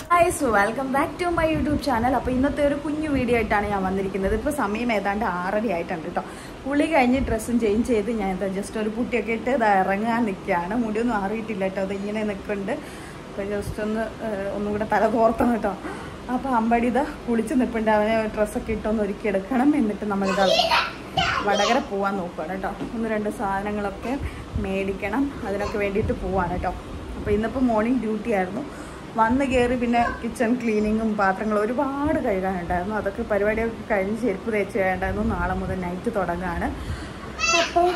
Hi so welcome back to my YouTube channel അപ്പോൾ ഇന്നത്തെ ഒരു കുഞ്ഞു വീഡിയോ ആയിട്ടാണ് ഞാൻ വന്നിരിക്കുന്നത് ഇപ്പോൾ സമയം ഏതാണ്ട് ആറര ആയിട്ടുണ്ട് കേട്ടോ കുളി കഴിഞ്ഞ് ഡ്രസ്സും ചേഞ്ച് ചെയ്ത് ഞാൻ എന്താ ജസ്റ്റ് ഒരു പുട്ടിയൊക്കെ ഇട്ട് ഇത് ഇറങ്ങാൻ നിൽക്കുകയാണ് മുടിയൊന്നും അറിയിട്ടില്ല കേട്ടോ അത് ഇങ്ങനെ നിൽക്കുന്നുണ്ട് അപ്പോൾ ജസ്റ്റ് ഒന്ന് ഏഹ്, ഒന്നും കൂടെ തല കോർത്തണം കേട്ടോ അപ്പോൾ അമ്പടി ഇതാ കുളിച്ച് നിൽപ്പുണ്ട് അവനെ ഡ്രസ്സൊക്കെ ഇട്ടൊന്ന് ഒരുക്കി എടുക്കണം എന്നിട്ട് നമ്മളിതാ വടകര പോവാൻ നോക്കുകയാണ് കേട്ടോ ഒന്ന് രണ്ട് സാധനങ്ങളൊക്കെ മേടിക്കണം അതിനൊക്കെ വേണ്ടിയിട്ട് പോവാണ് കേട്ടോ അപ്പോൾ ഇന്നിപ്പോൾ മോർണിംഗ് ഡ്യൂട്ടി ആയിരുന്നു വന്ന് കയറി പിന്നെ കിച്ചൺ ക്ലീനിങ്ങും പാത്രങ്ങളും ഒരുപാട് കഴുകാനുണ്ടായിരുന്നു അതൊക്കെ പരിപാടിയൊക്കെ കഴിഞ്ഞ് ചെരുപ്പ് തേച്ച് വേണ്ടായിരുന്നു നാളെ മുതൽ നൈറ്റ് തുടങ്ങാണ് അപ്പോൾ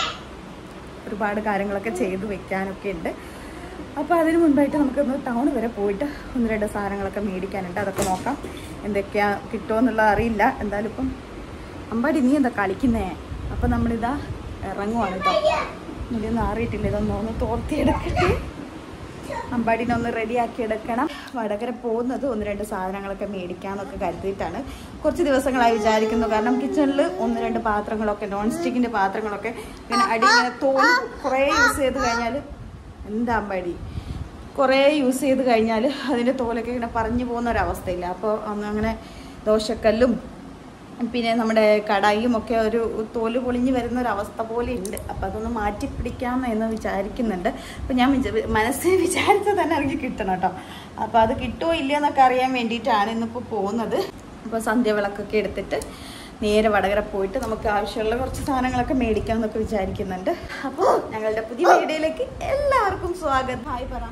ഒരുപാട് കാര്യങ്ങളൊക്കെ ചെയ്ത് വെക്കാനൊക്കെ ഉണ്ട് അപ്പോൾ അതിന് മുൻപായിട്ട് നമുക്കൊന്ന് ടൗൺ വരെ പോയിട്ട് ഒന്ന് രണ്ട് സാധനങ്ങളൊക്കെ മേടിക്കാനുണ്ട് അതൊക്കെ നോക്കാം എന്തൊക്കെയാ കിട്ടുമോ എന്നുള്ളത് അറിയില്ല എന്തായാലും ഇപ്പം അമ്പാടി നീ എന്താ കളിക്കുന്നേ അപ്പം നമ്മളിതാ ഇറങ്ങുവാണ് കേട്ടോ മുടിയൊന്നും ആറിയിട്ടില്ല ഇതൊന്ന് ഒന്ന് തോർത്തിയെടുക്കട്ടെ അമ്പാടിനെ ഒന്ന് റെഡിയാക്കി എടുക്കണം വടകര പോകുന്നത് ഒന്ന് രണ്ട് സാധനങ്ങളൊക്കെ മേടിക്കാമെന്നൊക്കെ കരുതിയിട്ടാണ് കുറച്ച് ദിവസങ്ങളായി വിചാരിക്കുന്നു കാരണം കിച്ചണിൽ ഒന്ന് രണ്ട് പാത്രങ്ങളൊക്കെ നോൺ സ്റ്റിക്കിൻ്റെ പാത്രങ്ങളൊക്കെ ഇങ്ങനെ അടി ഇങ്ങനെ തോൽ കുറേ യൂസ് ചെയ്ത് കഴിഞ്ഞാൽ എന്താ അമ്പാടി കുറേ യൂസ് ചെയ്ത് കഴിഞ്ഞാൽ അതിൻ്റെ തോലൊക്കെ ഇങ്ങനെ പറഞ്ഞു പോകുന്ന ഒരവസ്ഥയില്ല അപ്പോൾ അന്ന് അങ്ങനെ ദോശക്കല്ലും പിന്നെ നമ്മുടെ കടായിയും ഒക്കെ ഒരു തോല് പൊളിഞ്ഞ് വരുന്ന ഒരു അവസ്ഥ പോലെ ഉണ്ട് അപ്പം അതൊന്ന് മാറ്റി പിടിക്കാം എന്ന് വിചാരിക്കുന്നുണ്ട് അപ്പം ഞാൻ വിചാ- മനസ്സിൽ വിചാരിച്ചത് തന്നെ എനിക്ക് കിട്ടണം കേട്ടോ അപ്പോൾ അത് കിട്ടുമോ ഇല്ലയോ എന്നൊക്കെ അറിയാൻ വേണ്ടിയിട്ടാണ് ഇന്നിപ്പോൾ പോകുന്നത് അപ്പോൾ സന്ധ്യവിളക്കൊക്കെ എടുത്തിട്ട് നേരെ വടകര പോയിട്ട് നമുക്ക് ആവശ്യമുള്ള കുറച്ച് സാധനങ്ങളൊക്കെ മേടിക്കാം എന്നൊക്കെ വിചാരിക്കുന്നുണ്ട് അപ്പോൾ ഞങ്ങളുടെ പുതിയ വീഡിയോയിലേക്ക് എല്ലാവർക്കും സ്വാഗതം ഹായ് പറ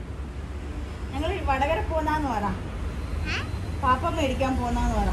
ഞങ്ങൾ വടകര പോന്നാന്ന് പറ പാപ്പ മേടിക്കാൻ പോന്നാന്ന് പറ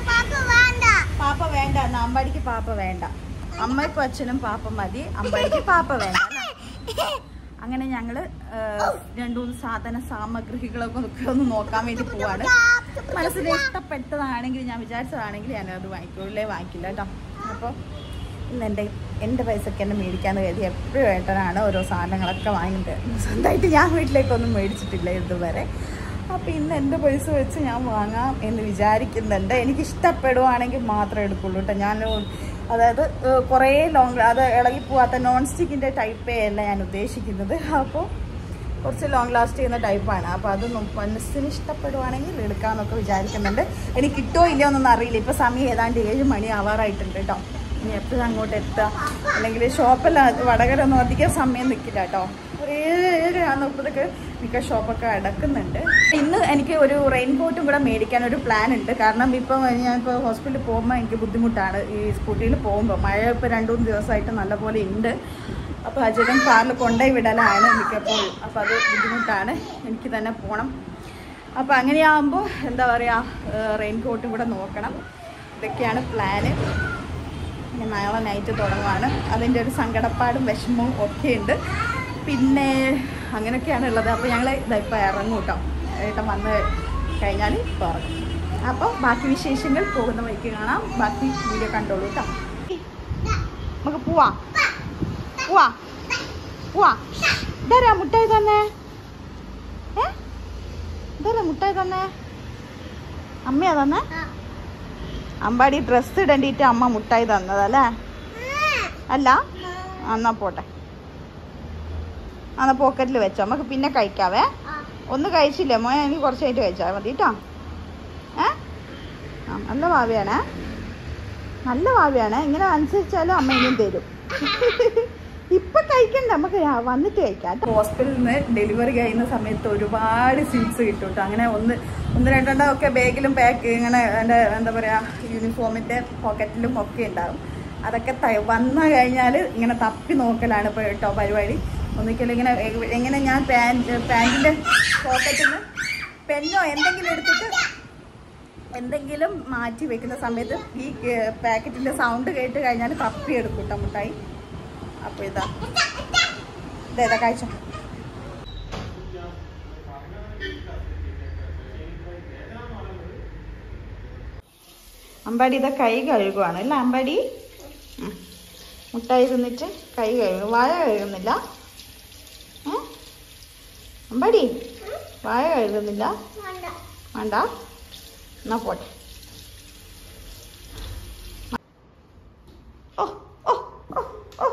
പാപ്പ വേണ്ട എന്നാ അമ്പാടിക്ക് പാപ്പ വേണ്ട അമ്മയ്ക്കും അച്ഛനും പാപ്പ മതി അമ്പാടിക്ക് പാപ്പ വേണ്ട അല്ലേ? അങ്ങനെ ഞങ്ങള് ഏഹ്, രണ്ടു മൂന്ന് സാധന സാമഗ്രികളൊക്കെ ഒക്കെ ഒന്ന് നോക്കാൻ വേണ്ടി പോവാണ് മനസ്സിന് ഇഷ്ടപ്പെട്ടതാണെങ്കിൽ ഞാൻ വിചാരിച്ചതാണെങ്കിൽ ഞാൻ അത് വാങ്ങിക്കുള്ളേ വാങ്ങിക്കില്ല കേട്ടോ അപ്പോൾ ഇന്ന് എൻ്റെ എൻ്റെ പൈസക്ക് എന്നെ മേടിക്കാന്ന് കരുതി എപ്പോഴും ഏട്ടനാണ് ഓരോ സാധനങ്ങളൊക്കെ വാങ്ങിയിട്ട് സ്വന്തമായിട്ട് ഞാൻ വീട്ടിലേക്കൊന്നും മേടിച്ചിട്ടില്ല ഇതുവരെ അപ്പോൾ ഇന്ന് എൻ്റെ പൈസ വെച്ച് ഞാൻ വാങ്ങാം എന്ന് വിചാരിക്കുന്നുണ്ട് എനിക്ക് ഇഷ്ടപ്പെടുവാണെങ്കിൽ മാത്രമേ എടുക്കുള്ളൂ കേട്ടോ ഞാൻ അതായത് ഏഹ്, കുറേ ലോങ് അത് ഇളകി പോവാത്ത നോൺ സ്റ്റിക്കിൻ്റെ ടൈപ്പേ അല്ല ഞാൻ ഉദ്ദേശിക്കുന്നത് അപ്പോൾ കുറച്ച് ലോങ് ലാസ്റ്റ് ചെയ്യുന്ന ടൈപ്പാണ് അപ്പോൾ അത് നോ- മനസ്സിന് ഇഷ്ടപ്പെടുവാണെങ്കിൽ എടുക്കാമെന്നൊക്കെ വിചാരിക്കുന്നുണ്ട് എനിക്ക് കിട്ടുമോ ഇല്ലയോ എന്നൊന്നും അറിയില്ല ഇപ്പോൾ സമയം ഏതാണ്ട് ഏഴ് മണി ആവാറായിട്ടുണ്ട് കേട്ടോ ഇനി എപ്പോഴും അങ്ങോട്ട് എത്തുക അല്ലെങ്കിൽ ഷോപ്പല്ല വടകരൊന്നും അധികം സമയം നിൽക്കില്ല കേട്ടോ ഒരു ഏഴ് ഏഴ് ആകുമ്പോഴത്തേക്ക് മിക്ക ഷോപ്പൊക്കെ അടക്കുന്നുണ്ട് ഇന്ന് എനിക്ക് ഒരു റെയിൻ കോട്ടും കൂടെ മേടിക്കാൻ ഒരു പ്ലാൻ ഉണ്ട് കാരണം ഇപ്പം ഞാനിപ്പോൾ ഹോസ്പിറ്റലിൽ പോകുമ്പോൾ എനിക്ക് ബുദ്ധിമുട്ടാണ് ഈ സ്കൂട്ടിയിൽ പോകുമ്പോൾ മഴ ഇപ്പോൾ രണ്ട് മൂന്ന് ദിവസമായിട്ട് നല്ലപോലെ ഉണ്ട് അപ്പോൾ അജയൻ കാറിൽ കൊണ്ടുപോയി വിടലാണ് മിക്കപ്പോഴും അപ്പോൾ അത് ബുദ്ധിമുട്ടാണ് എനിക്ക് തന്നെ പോകണം അപ്പോൾ അങ്ങനെയാകുമ്പോൾ എന്താ പറയുക റെയിൻ കോട്ടും കൂടെ നോക്കണം ഇതൊക്കെയാണ് പ്ലാന് പിന്നെ നാളെ നൈറ്റ് തുടങ്ങുവാണ് അതിൻ്റെ ഒരു സങ്കടപ്പാടും വിഷമവും ഒക്കെ ഉണ്ട് പിന്നെ അങ്ങനെയൊക്കെയാണ് ഉള്ളത് അപ്പോൾ ഞങ്ങൾ ഇതായിപ്പോൾ ഇറങ്ങും കേട്ടോ ഏട്ടൻ വന്ന് കഴിഞ്ഞാൽ തുറക്കും അപ്പോൾ ബാക്കി വിശേഷങ്ങൾ പോകുന്ന വഴിക്ക് കാണാം ബാക്കി വീഡിയോ കണ്ടോളൂ കേട്ടോ നമുക്ക് പോവാം പോവാ പോവാ ഇതാരാ മുട്ടായി തന്നെ ഏ ഇതാരാ മുട്ടായി തന്നെ അമ്മയാ തന്നെ അമ്പാടി ഡ്രസ്സ് ഇടണ്ടിട്ട് അമ്മ മുട്ടായി തന്നതല്ലേ അല്ല ആ, എന്നാ പോട്ടെ എന്നാ പോക്കറ്റിൽ വെച്ചോ നമുക്ക് പിന്നെ കഴിക്കാവേ ഒന്ന് കഴിച്ചില്ലേ മോനെ എനിക്ക് കുറച്ച് കഴിഞ്ഞിട്ട് കഴിച്ചാൽ മതി കേട്ടോ ഏ ആ നല്ല ഭാവിയാണേ നല്ല ഭാവിയാണ് ഇങ്ങനെ അനുസരിച്ചാലും അമ്മ ഇനിയും തരും ഇപ്പൊ കഴിക്കണ്ട നമുക്ക് രാ- വന്നിട്ട് കഴിക്കാം ഹോസ്പിറ്റലിൽ നിന്ന് ഡെലിവറി കഴിയുന്ന സമയത്ത് ഒരുപാട് സീറ്റ്സ് കിട്ടും കേട്ടോ അങ്ങനെ ഒന്ന് ഒന്ന് രണ്ടെണ്ണം ഒക്കെ ബാഗിലും പാക്ക് ഇങ്ങനെ എൻ്റെ എന്താ പറയാ യൂണിഫോമിന്റെ പോക്കറ്റിലും ഒക്കെ ഉണ്ടാവും അതൊക്കെ ത- വന്നു കഴിഞ്ഞാൽ ഇങ്ങനെ തപ്പി നോക്കലാണ് ഇപ്പോൾ കേട്ടോ പരിപാടി ഒന്നിക്കലും ഇങ്ങനെ എ- എങ്ങനെ ഞാൻ പാൻറ് പാൻറ്റിന്റെ പോക്കറ്റിൽ നിന്ന് പെന്നോ എന്തെങ്കിലും എടുത്തിട്ട് എന്തെങ്കിലും മാറ്റി വെക്കുന്ന സമയത്ത് ഈ പാക്കറ്റിന്റെ സൗണ്ട് കേട്ട് കഴിഞ്ഞാൽ തപ്പി എടുക്കും കേട്ടോ മുട്ടായി അപ്പൊ ഇതാ ഇതേതാ കാഴ്ച അമ്പാടി ഇതാ കൈ കഴുകുവാണ് അല്ല അമ്പാടി ഉം. മുട്ടായി തിന്നിട്ട് കൈ കഴുകും വാഴ കഴുകുന്നില്ല ഏ? അമ്പാടി വാഴ കഴുകുന്നില്ല വേണ്ട എന്നാ പോട്ടെ ഓ ഓ ഓ ഓ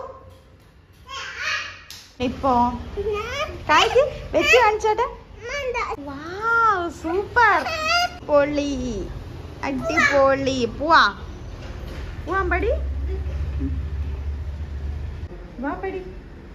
ഇപ്പോ കായ്ക്ക് വെച്ച് കാണിച്ചോട്ടെ വാവ് സൂപ്പർ പൊളി അടിപൊളി പോവാ പോവാൻ പടി വാ പടി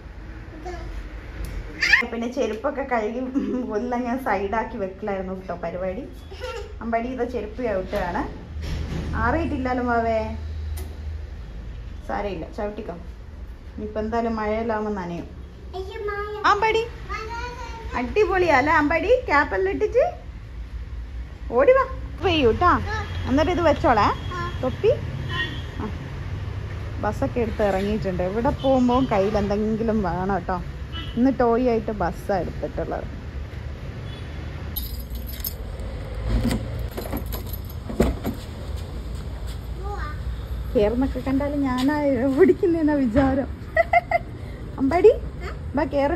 പിന്നെ ചെരുപ്പൊക്കെ കഴുകി എല്ലാം ഞാൻ സൈഡാക്കി വെക്കലായിരുന്നു കേട്ടോ പരിപാടി അമ്പടി ഇതാ ചെരുപ്പ് ചവിട്ടുകയാണ് ആറിയിട്ടില്ലല്ലോ മാവേ സാരയില്ല ചവിട്ടിക്കോ ഇനിയിപ്പോൾ എന്തായാലും മഴയിലാവുമ്പോൾ നനയും അമ്പടി അടിപൊളിയാ അല്ലേ അമ്പടി ക്യാപ്പെല്ലാം ഇട്ടിട്ട് ഓടി വാ പെയ്യൂട്ടാ എന്നിട്ട് ഇത് വെച്ചോളേ തൊപ്പി ആ. ബസ്സൊക്കെ എടുത്ത് ഇറങ്ങിയിട്ടുണ്ട് ഇവിടെ പോകുമ്പോൾ കയ്യിൽ എന്തെങ്കിലും വേണം കേട്ടോ ഇന്ന് ടോയ് ആയിട്ട് ബസ്സാണ് എടുത്തിട്ടുള്ളത് കേറുന്നൊക്കെ കണ്ടാലും ഞാനാ പിടിക്കുന്നേന്നാ വിചാരം അമ്പാടി ബാ കേറ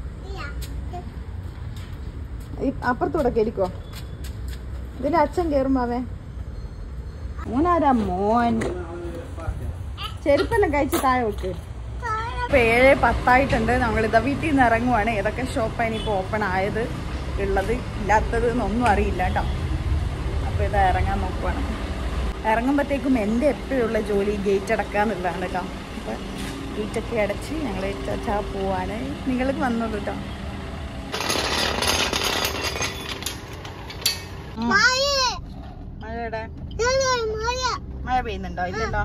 അപ്പുറത്തൂടെ കേറിക്കോ ഇതിന്റെ അച്ഛൻ കേറുമ്പാവേ മോനാരാ മോൻ ചെരുപ്പെല്ലാം കഴിച്ച് താഴെ വെക്ക് ഇപ്പൊ ഏഴ് പത്തായിട്ടുണ്ട് നമ്മളിതാ വീട്ടിൽ നിന്ന് ഇറങ്ങുവാണ് ഏതൊക്കെ ഷോപ്പാണ് ഇനിയിപ്പോൾ ഓപ്പൺ ആയത് ഉള്ളത് ഇല്ലാത്തത് എന്നൊന്നും അറിയില്ല കേട്ടോ അപ്പോൾ ഇതാ ഇറങ്ങാൻ നോക്കുവാണ് ഇറങ്ങുമ്പോഴത്തേക്കും എൻ്റെ എപ്പോഴുള്ള ജോലി ഗേറ്റ് അടക്കാന്നുള്ളതാണ് കേട്ടോ അപ്പോൾ ഗേറ്റൊക്കെ അടച്ച് ഞങ്ങൾ ചാ പോവാണ് നിങ്ങൾക്ക് വന്നോളൂ കേട്ടോ മഴയുടെ മഴ പെയ്യുന്നുണ്ടോ ഇല്ലല്ലോ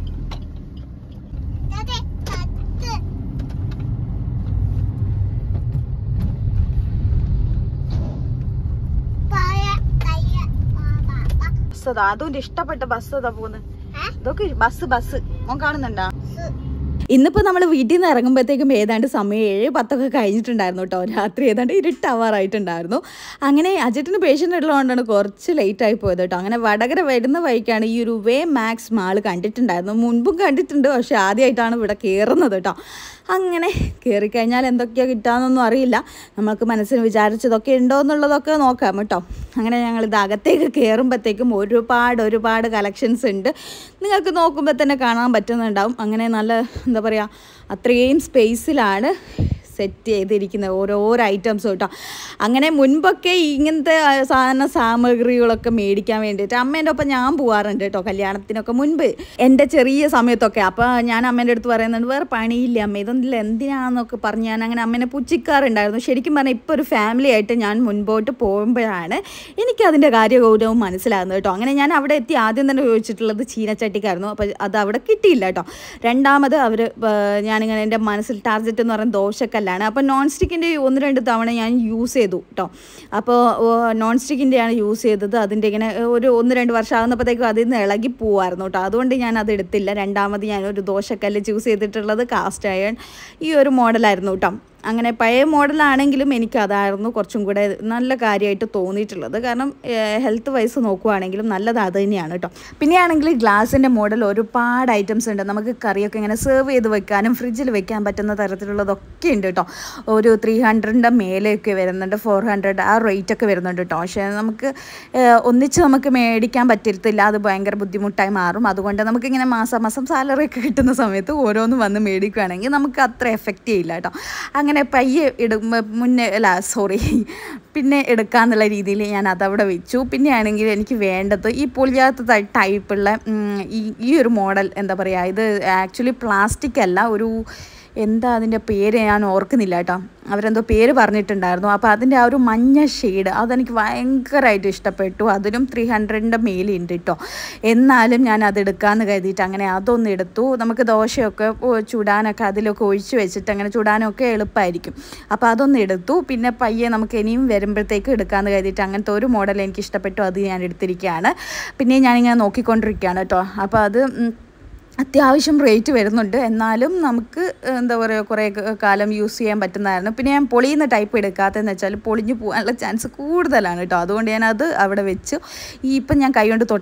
ബസ് അതാ അതും ഇഷ്ടപ്പെട്ട ബസ് അതാ പോന്ന് ഇതൊക്കെ ബസ് ബസ് മോൻ കാണുന്നുണ്ടോ ഇന്നിപ്പോ നമ്മൾ വീട്ടിൽ നിന്ന് ഇറങ്ങുമ്പോഴത്തേക്കും ഏതാണ്ട് സമയം ഏഴ് പത്തൊക്കെ കഴിഞ്ഞിട്ടുണ്ടായിരുന്നു കേട്ടോ രാത്രി ഏതാണ്ട് ഇരുട്ടാവാറായിട്ടുണ്ടായിരുന്നു അങ്ങനെ അജറ്റിന് പേഷ്യൻ്റ് ഉള്ളതുകൊണ്ടാണ് കുറച്ച് ലേറ്റ് ആയി പോയത് കേട്ടോ അങ്ങനെ വടകര വരുന്ന വഴിക്കാണ് ഈ ഒരു വേ മാക്സ് മാള് കണ്ടിട്ടുണ്ടായിരുന്നു മുൻപും കണ്ടിട്ടുണ്ട് പക്ഷെ ആദ്യമായിട്ടാണ് ഇവിടെ കയറുന്നത് കേട്ടോ അങ്ങനെ കയറിക്കഴിഞ്ഞാൽ എന്തൊക്കെയാണ് കിട്ടാമെന്നൊന്നും അറിയില്ല നമ്മൾക്ക് മനസ്സിന് വിചാരിച്ചതൊക്കെ ഉണ്ടോ എന്നുള്ളതൊക്കെ നോക്കാം കേട്ടോ അങ്ങനെ ഞങ്ങൾ ഇത് അകത്തേക്ക് കയറുമ്പോഴത്തേക്കും ഒരുപാട് ഒരുപാട് കളക്ഷൻസ് ഉണ്ട് നിങ്ങൾക്ക് നോക്കുമ്പോൾ തന്നെ കാണാൻ പറ്റുന്നുണ്ടാവും അങ്ങനെ നല്ല എന്താ പറയുക അത്രയും സ്പേസിലാണ് സെറ്റ് ചെയ്തിരിക്കുന്നത് ഓരോരോ ഐറ്റംസ് കേട്ടോ അങ്ങനെ മുൻപൊക്കെ ഇങ്ങനത്തെ ആ, സാധന സാമഗ്രികളൊക്കെ മേടിക്കാൻ വേണ്ടിയിട്ട് അമ്മേൻ്റെ ഒപ്പം ഞാൻ പോവാറുണ്ട് കേട്ടോ കല്യാണത്തിനൊക്കെ മുൻപ് എൻ്റെ ചെറിയ സമയത്തൊക്കെ അപ്പോൾ ഞാൻ അമ്മേൻ്റെ അടുത്ത് പറയുന്നുണ്ട് വേറെ പണിയില്ല അമ്മ ഇതൊന്നും എന്തിനാന്നൊക്കെ പറഞ്ഞ് ഞാൻ അങ്ങനെ അമ്മേനെ പുച്ചിക്കാറുണ്ടായിരുന്നു ശരിക്കും പറഞ്ഞാൽ ഇപ്പോൾ ഒരു ഫാമിലി ആയിട്ട് ഞാൻ മുൻപോട്ട് പോകുമ്പോഴാണ് എനിക്കതിൻ്റെ കാര്യഗൗരവം മനസ്സിലാകുന്നത് കേട്ടോ അങ്ങനെ ഞാൻ അവിടെ എത്തി ആദ്യം തന്നെ ചോദിച്ചിട്ടുള്ളത് ചീനച്ചട്ടിക്കായിരുന്നു അപ്പോൾ അത് അവിടെ കിട്ടിയില്ല കേട്ടോ രണ്ടാമത് അവർ ഞാനിങ്ങനെ എൻ്റെ മനസ്സിൽ ടാർഗറ്റ് എന്ന് പറയുന്നത് ദോശക്കല്ലാണ് അപ്പോൾ നോൺ സ്റ്റിക്കിൻ്റെ ഒന്ന് രണ്ട് തവണ ഞാൻ യൂസ് ചെയ്തു കേട്ടോ അപ്പോൾ നോൺ സ്റ്റിക്കിൻ്റെയാണ് യൂസ് ചെയ്തത് അതിൻ്റെ ഇങ്ങനെ ഒരു ഒന്ന് രണ്ട് വർഷം ആകുന്നപ്പോഴത്തേക്കും അതിൽ നിന്ന് ഇളകി പോവായിരുന്നു കേട്ടോ അതുകൊണ്ട് ഞാൻ അത് എടുത്തില്ല രണ്ടാമത് ഞാൻ ഒരു ദോശക്കല്ല് ചൂസ് ചെയ്തിട്ടുള്ളത് കാസ്റ്റ് അയൺ ഈ ഒരു മോഡലായിരുന്നു കേട്ടോ അങ്ങനെ പഴയ മോഡലാണെങ്കിലും എനിക്ക് അതായിരുന്നു കുറച്ചും കൂടെ നല്ല കാര്യമായിട്ട് തോന്നിയിട്ടുള്ളത് കാരണം ഹെൽത്ത് വൈസ് നോക്കുവാണെങ്കിലും നല്ലത് അത് തന്നെയാണ് കേട്ടോ പിന്നെയാണെങ്കിൽ ഗ്ലാസിൻ്റെ മോഡൽ ഒരുപാട് ഐറ്റംസ് ഉണ്ട് നമുക്ക് കറിയൊക്കെ ഇങ്ങനെ സെർവ് ചെയ്ത് വെക്കാനും ഫ്രിഡ്ജിൽ വെക്കാൻ പറ്റുന്ന തരത്തിലുള്ളതൊക്കെ ഉണ്ട് കേട്ടോ ഒരു ത്രീ ഹൺഡ്രഡിൻ്റെ മേലെയൊക്കെ വരുന്നുണ്ട് ഫോർ ഹൺഡ്രഡ് ആ റേറ്റ് ഒക്കെ വരുന്നുണ്ട് കേട്ടോ പക്ഷേ നമുക്ക് ഏഹ്, ഒന്നിച്ച് നമുക്ക് മേടിക്കാൻ പറ്റത്തില്ല അത് ഭയങ്കര ബുദ്ധിമുട്ടായി മാറും അതുകൊണ്ട് നമുക്കിങ്ങനെ മാസം മാസം സാലറി ഒക്കെ കിട്ടുന്ന സമയത്ത് ഓരോന്ന് വന്ന് മേടിക്കുകയാണെങ്കിൽ നമുക്ക് അത്ര എഫക്റ്റ് ചെയ്യില്ല കേട്ടോ അങ്ങനെ പയ്യെ ഇടും മുന്നേ അല്ല സോറി പിന്നെ എടുക്കാന്നുള്ള രീതിയിൽ ഞാൻ അതവിടെ വെച്ചു പിന്നെ ആണെങ്കിൽ എനിക്ക് വേണ്ടത് ഈ പൊളിയാത്ത ടൈപ്പുള്ള ഈ ഈ ഒരു മോഡൽ എന്താ പറയുക ഇത് ആക്ച്വലി പ്ലാസ്റ്റിക് അല്ല ഒരു എന്താ അതിൻ്റെ പേര് ഞാൻ ഓർക്കുന്നില്ല കേട്ടോ അവരെന്തോ പേര് പറഞ്ഞിട്ടുണ്ടായിരുന്നു അപ്പോൾ അതിൻ്റെ ആ ഒരു മഞ്ഞ ഷെയ്ഡ് അതെനിക്ക് ഭയങ്കരമായിട്ട് ഇഷ്ടപ്പെട്ടു അതിനും ത്രീ ഹൺഡ്രഡിൻ്റെ മേലുണ്ട് കേട്ടോ എന്നാലും ഞാൻ അത് എടുക്കാമെന്ന് കരുതിയിട്ട് അങ്ങനെ അതൊന്ന് എടുത്തു നമുക്ക് ദോശയൊക്കെ ഓ, ചുടാനൊക്കെ അതിലൊക്കെ ഒഴിച്ച് വെച്ചിട്ട് അങ്ങനെ ചുടാനൊക്കെ എളുപ്പമായിരിക്കും അപ്പോൾ അതൊന്ന് എടുത്തു പിന്നെ പയ്യെ നമുക്ക് ഇനിയും വരുമ്പോഴത്തേക്ക് എടുക്കാമെന്ന് കരുതിയിട്ട് അങ്ങനത്തെ ഒരു മോഡൽ എനിക്ക് ഇഷ്ടപ്പെട്ടു അത് ഞാൻ എടുത്തിരിക്കുകയാണ് പിന്നെ ഞാനിങ്ങനെ നോക്കിക്കൊണ്ടിരിക്കുകയാണ് കേട്ടോ അപ്പോൾ അത് ഉം, അത്യാവശ്യം റേറ്റ് വരുന്നുണ്ട് എന്നാലും നമുക്ക് എന്താ പറയുക കുറേ ക- കാലം യൂസ് ചെയ്യാൻ പറ്റുന്നതായിരുന്നു പിന്നെ ഞാൻ പൊളിയുന്ന ടൈപ്പ് എടുക്കാത്തതെന്ന് വെച്ചാൽ പൊളിഞ്ഞു പോകാനുള്ള ചാൻസ് കൂടുതലാണ് കേട്ടോ അതുകൊണ്ട് ഞാൻ അത് അവിടെ വെച്ചു ഈ ഇപ്പം ഞാൻ കൈകൊണ്ട് തൊട്ടൊക്കെ